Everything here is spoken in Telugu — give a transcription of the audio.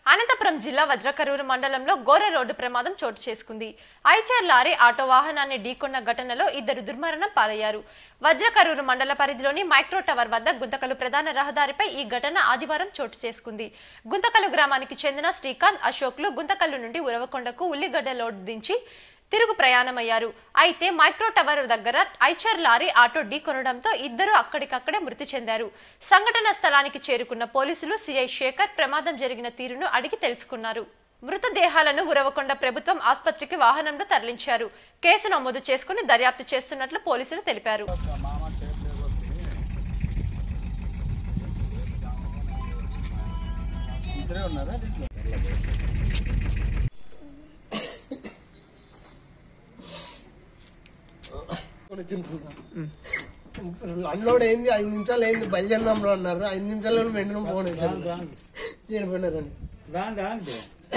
అనంతపురం జిల్లా వజ్రకరూరు మండలంలో ఘోర రోడ్డు ప్రమాదం చోటు చేసుకుంది ఐచర్ లారీ ఆటో వాహనాన్ని ఢీకొన్న ఘటనలో ఇద్దరు దుర్మరణం పాలయ్యారు వజ్రకరూరు మండల పరిధిలోని మైక్రో టవర్ వద్ద గుంతకలు ప్రధాన రహదారిపై ఈ ఘటన ఆదివారం చోటు చేసుకుంది గుంతకలు గ్రామానికి చెందిన శ్రీకాంత్ అశోక్లు గుంతకల్లు నుండి ఉరవకొండకు ఉల్లిగడ్డ లోడ్ దించి తిరుగు ప్రయాణమయ్యారు అయితే మైక్రో టవర్ దగ్గర ఐచర్ లారీ ఆటో ఢీకొనడంతో ఇద్దరు అక్కడికక్కడే మృతి చెందారు సంఘటన స్థలానికి చేరుకున్న పోలీసులు సిఐ శేఖర్ ప్రమాదం జరిగిన తీరును అడిగి తెలుసుకున్నారు మృతదేహాలను ఉరవకొండ ప్రభుత్వం ఆసుపత్రికి వాహనంలో తరలించారు కేసు నమోదు చేసుకుని దర్యాప్తు చేస్తున్నట్లు పోలీసులు తెలిపారు ఇద్దరే ఉన్నారా దీంట్లో? అన్లోడ్ అయింది ఐదు నిమిషాలు అయింది బయలుదేరదాంలో అన్నారు ఐదు నిమిషాల్లో వెంటనే ఫోన్ వేశారు చనిపోయినారని రాండి రాండి